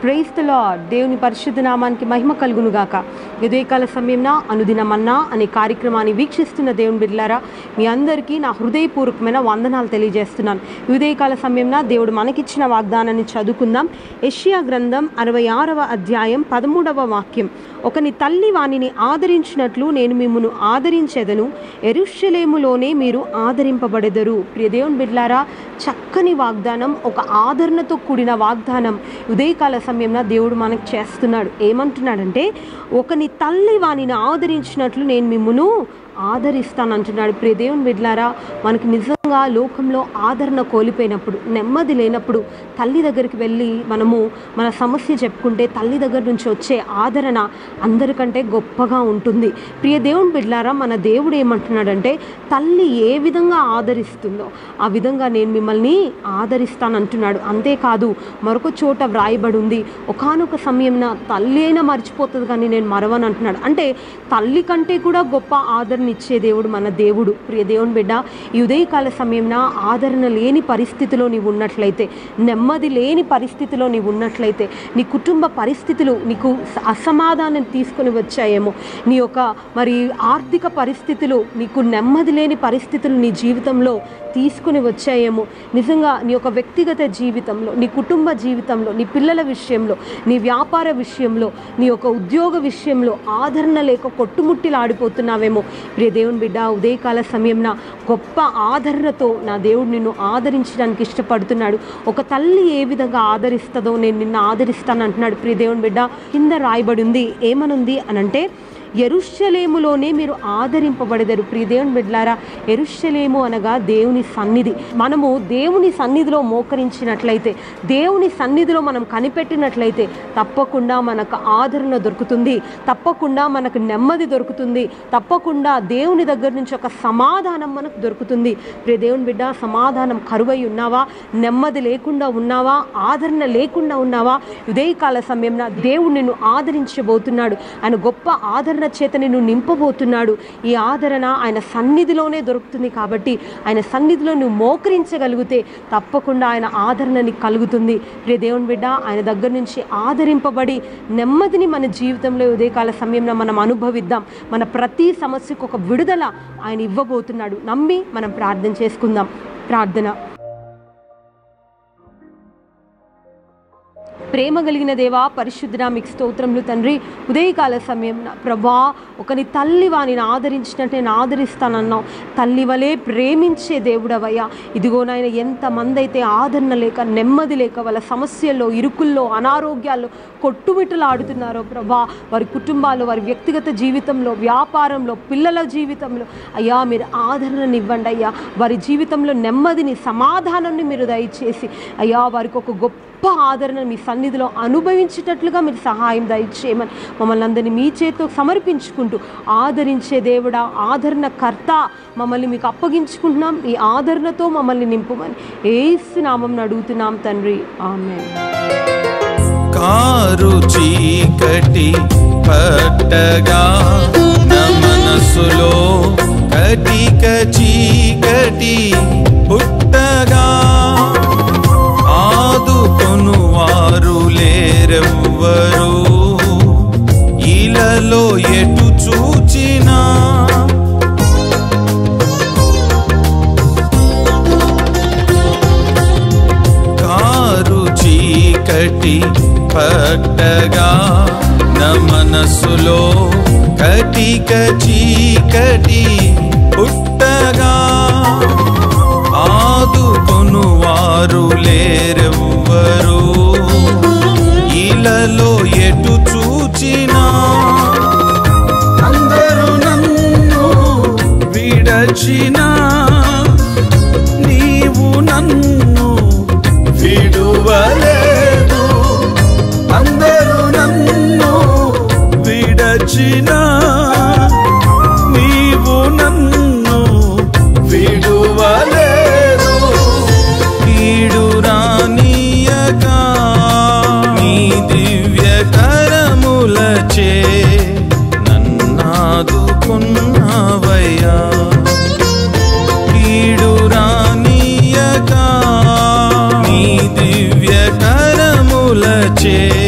praise the lord దేవుని పరిశుద్ధ నామానికి మహిమ కలుగును గాక ఉదయకాల సమయంన అనుదినమన్నా అనే కార్యక్రమాన్ని వీక్షిస్తున్న దేవుని బిడ్డలారా మీ అందరికీ నా హృదయపూర్వకమైన వందనాలు తెలియజేస్తున్నాను ఈ ఉదయకాల సమయంన దేవుడు మనకిచ్చిన వాగ్దానాన్ని చదువుకుందాం యెషయా గ్రంథం అరవై ఆరవ అధ్యాయం పదమూడవ వాక్యం ఒకని తల్లి వానిని ఆదరించినట్లు నేను మిమ్మును ఆదరించెదను ఎరుషలేములోనే మీరు ఆదరింపబడెదరు ప్రియ దేవుని బిడ్లారా చక్కని వాగ్దానం ఒక ఆదరణతో కూడిన వాగ్దానం ఉదయకాల సమయంలో దేవుడు మనకు చేస్తున్నాడు ఏమంటున్నాడంటే ఒకని తల్లి వానిని ఆదరించినట్లు నేను మిమ్మును ఆదరిస్తానంటున్నాడు ప్రియ దేవుని బిడ్లారా మనకు నిజంగా లోకంలో ఆదరణ కోల్పోయినప్పుడు నెమ్మది లేనప్పుడు తల్లి దగ్గరికి వెళ్ళి మనము మన సమస్య చెప్పుకుంటే తల్లి దగ్గర నుంచి వచ్చే ఆదరణ అందరికంటే గొప్పగా ఉంటుంది ప్రియ దేవుని బిడ్లారా మన దేవుడు ఏమంటున్నాడంటే తల్లి ఏ విధంగా ఆదరిస్తుందో ఆ విధంగా నేను మిమ్మల్ని ఆదరిస్తానంటున్నాడు అంతేకాదు మరొక చోట వ్రాయబడి ఉంది ఒకనొక సమయంన తల్లి అయినా మర్చిపోతుంది కానీ నేను మరవను అంటున్నాడు అంటే తల్లి కంటే కూడా గొప్ప ఆదరణ ఇచ్చే దేవుడు మన దేవుడు ప్రియ దేవుని బిడ్డ ఈ ఉదయకాల సమయంన ఆదరణ లేని పరిస్థితిలో నీవు ఉన్నట్లయితే నెమ్మది లేని పరిస్థితిలో నీవు ఉన్నట్లయితే నీ కుటుంబ పరిస్థితులు నీకు స- అసమాధానం తీసుకొని వచ్చాయేమో నీ యొక్క మరి ఆర్థిక పరిస్థితులు నీకు నెమ్మది లేని పరిస్థితులు నీ జీవితంలో తీసుకుని వచ్చాయేమో నిజంగా నీ యొక్క వ్యక్తిగత జీవితంలో నీ కుటుంబ జీవితంలో నీ పిల్లల విషయంలో నీ వ్యాపార విషయంలో నీ యొక్క ఉద్యోగ విషయంలో ఆదరణ లేక కొట్టుముట్టిలాడిపోతున్నావేమో ప్రియ దేవుని బిడ్డ ఉదయకాల సమయంన గొప్ప ఆదరణతో నా దేవుడు నిన్ను ఆదరించడానికి ఇష్టపడుతున్నాడు ఒక తల్లి ఏ విధంగా ఆదరిస్తుందో నేను నిన్ను ఆదరిస్తాను అంటున్నాడు ప్రియ దేవుని బిడ్డ కింద రాయబడి ఉంది ఏమనుంది అనంటే ఎరుషలేములోనే మీరు ఆదరింపబడెదరు ప్రియ దేవుని బిడ్లారా ఎరుషలేము అనగా దేవుని సన్నిధి మనము దేవుని సన్నిధిలో మోకరించినట్లయితే దేవుని సన్నిధిలో మనం కనిపెట్టినట్లయితే తప్పకుండా మనకు ఆదరణ దొరుకుతుంది తప్పకుండా మనకు నెమ్మది దొరుకుతుంది తప్పకుండా దేవుని దగ్గర నుంచి ఒక సమాధానం మనకు దొరుకుతుంది ప్రియ దేవుని బిడ్డ సమాధానం కరువై ఉన్నావా నెమ్మది లేకుండా ఉన్నావా ఆదరణ లేకుండా ఉన్నావా ఉదయకాల సమయంలో దేవుడు నిన్ను ఆదరించబోతున్నాడు ఆయన గొప్ప ఆదరణ చేత నిన్ను నింపబోతున్నాడు ఈ ఆదరణ ఆయన సన్నిధిలోనే దొరుకుతుంది కాబట్టి ఆయన సన్నిధిలో నువ్వు మోకరించగలిగితే తప్పకుండా ఆయన ఆదరణ నీకు కలుగుతుంది ప్రియ దేవుని బిడ్డ ఆయన దగ్గర నుంచి ఆదరింపబడి నెమ్మదిని మన జీవితంలో ఈ ఉదయకాల సమయంలో మనం అనుభవిద్దాం మన ప్రతి సమస్యకు ఒక విడుదల ఆయన ఇవ్వబోతున్నాడు నమ్మి మనం ప్రార్థన చేసుకుందాం ప్రార్థన ప్రేమ కలిగిన దేవా పరిశుద్ధుడా మీకు స్తోత్రములు తండ్రి ఉదయకాల సమయం ప్రభా ఒకని తల్లి వానిని ఆదరించినట్టు నేను ఆదరిస్తానన్నావు తల్లి వలె ప్రేమించే దేవుడవయ్యా ఇదిగో నాయన ఎంతమంది అయితే ఆదరణ లేక నెమ్మది లేక వాళ్ళ సమస్యల్లో ఇరుకుల్లో అనారోగ్యాల్లో కొట్టుమిట్టలాడుతున్నారో ప్రభా వారి కుటుంబాల్లో వారి వ్యక్తిగత జీవితంలో వ్యాపారంలో పిల్లల జీవితంలో అయ్యా మీరు ఆదరణని ఇవ్వండి అయ్యా వారి జీవితంలో నెమ్మదిని సమాధానాన్ని మీరు దయచేసి అయ్యా వారికి ఒక గొప్ప గొప్ప ఆదరణ మీ సన్నిధిలో అనుభవించేటట్లుగా మీరు సహాయం దయచేయమని మమ్మల్ని అందరినీ మీ చేతితో సమర్పించుకుంటూ ఆదరించే దేవుడా ఆదరణ కర్త మమ్మల్ని మీకు అప్పగించుకుంటున్నాం ఈ ఆదరణతో మమ్మల్ని నింపుమని ఏసు నామం అడుగుతున్నాం తండ్రి ఆమె కారు చీకటి పట్టగా నా మనసులో కటిక చీకటి పుట్టగా ఆదుకొను వారు లేరెవ్వరు ఇలలో ఎటు చూచినా కారు చీకటి పట్టగా నా మనసులో కటిక చీకటి పుట్టగా ఆదుకొను వారు లేరెవ్వరు ఇలలో ఎటు చూచినా అందరూ నన్ను విడచినా నీవు నన్ను విడువలేదు అందరూ నన్ను విడచినా నీవు నన్ను విడువలేదు కీడు రానీయక నీ దివ్య కరములచే నన్నాదుకున్నావయ్యా కీడు రానీయక నీ దివ్య కరములచే